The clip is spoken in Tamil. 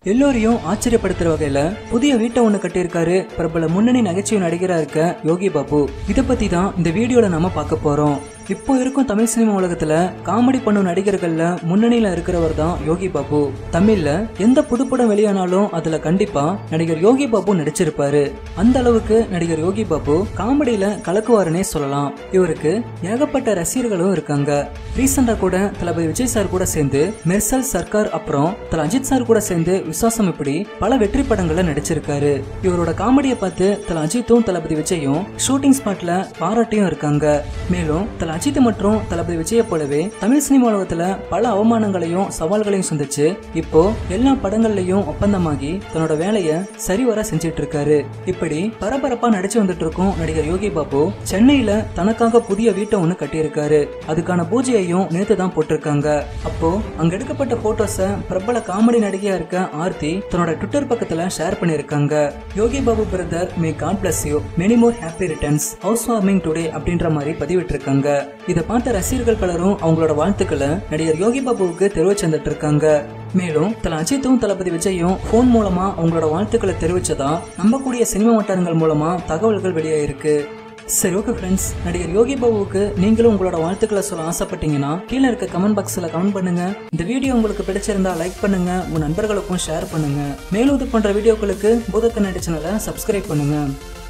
எல்லோரையும் ஆச்சரியப்படுத்துற வகையில புதிய வீட்டை ஒண்ணு கட்டியிருக்காரு பிரபல முன்னணி நகைச்சுவை நடிகரா இருக்க யோகி பாபு இத பத்தி தான் இந்த வீடியோல நாம பார்க்க போறோம் இப்போ இருக்கும் தமிழ் சினிமா உலகத்துல காமெடி பண்ணும் நடிகர்கள்ல முன்னணியில இருக்கிறவர் தான் யோகி பாபு தமிழ்ல எந்த புதுப்படம் வெளியானாலும் அதுல கண்டிப்பா நடிகர் யோகி பாபு நடிச்சிருப்பாரு அந்த அளவுக்கு நடிகர் யோகி பாபு காமெடியில கலக்குவாருன்னே சொல்லலாம் இவருக்கு ஏகப்பட்ட ரசிகர்களும் இருக்காங்க ரீசெண்டா கூட தளபதி விஜய் சார் கூட சேர்ந்து மெர்சல் சர்க்கார் அப்புறம் தல அஜித் சார் கூட சேர்ந்து விசுவாசம் இப்படி பல வெற்றி படங்கள்ல நடிச்சிருக்காரு இவரோட காமெடியை பார்த்து தல அஜித்தும் தளபதி விஜயும் ஷூட்டிங் ஸ்பாட்ல பாராட்டியும் இருக்காங்க மேலும் தல அஜித் மற்றும் தளபதி விஜய போலவே தமிழ் சினிமா உலகத்துல பல அவமானங்களையும் சவால்களையும் சந்திச்சு இப்போ எல்லா படங்கள்லயும் ஒப்பந்தமாகி தன்னோட வேலைய சரிவர செஞ்சுட்டு இருக்காரு இப்படி பரபரப்பா நடிச்சு வந்துட்டு இருக்கும் நடிகர் யோகி பாபு சென்னையில தனக்காக புதிய வீட்டை ஒண்ணு கட்டியிருக்காரு அதுக்கான பூஜையையும் நேத்து தான் போட்டிருக்காங்க அப்போ அங்க எடுக்கப்பட்ட போட்டோஸ பிரபல காமெடி நடிகையா இருக்க ஆர்த்தி தன்னோட ட்விட்டர் பக்கத்துல ஷேர் பண்ணிருக்காங்க Yogi Babu brother may God bless you many more happy returns house warming today அப்படின்ற மாதிரி பதிவிட்டிருக்காங்க இதை பார்த்த ரசிகர்கள் பலரும் அவங்களோட வாழ்த்துக்களை நடிகர் யோகி பாபுவுக்கு தெரிவிச்சு வந்துட்டு இருக்காங்க மேலும் தல அஜித்தும் தளபதி விஜயும் போன் மூலமா அவங்களோட வாழ்த்துக்களை தெரிவிச்சதா நம்பக்கூடிய சினிமா வட்டாரங்கள் மூலமா தகவல்கள் வெளியாயிருக்கு சரி ஓகே ஃப்ரெண்ட்ஸ் நடிகர் யோகி பாபுவுக்கு நீங்களும் உங்களோட வாழ்த்துக்களை சொல்ல ஆசைப்பட்டீங்கன்னா கீழே இருக்க கமெண்ட் பாக்ஸில் கமெண்ட் பண்ணுங்க இந்த வீடியோ உங்களுக்கு பிடிச்சிருந்தா லைக் பண்ணுங்க உங்க நண்பர்களுக்கும் ஷேர் பண்ணுங்க மேலும் இது போன்ற வீடியோக்களுக்கு பூதக்கண்ணாடி சேனலை சப்ஸ்கிரைப் பண்ணுங்க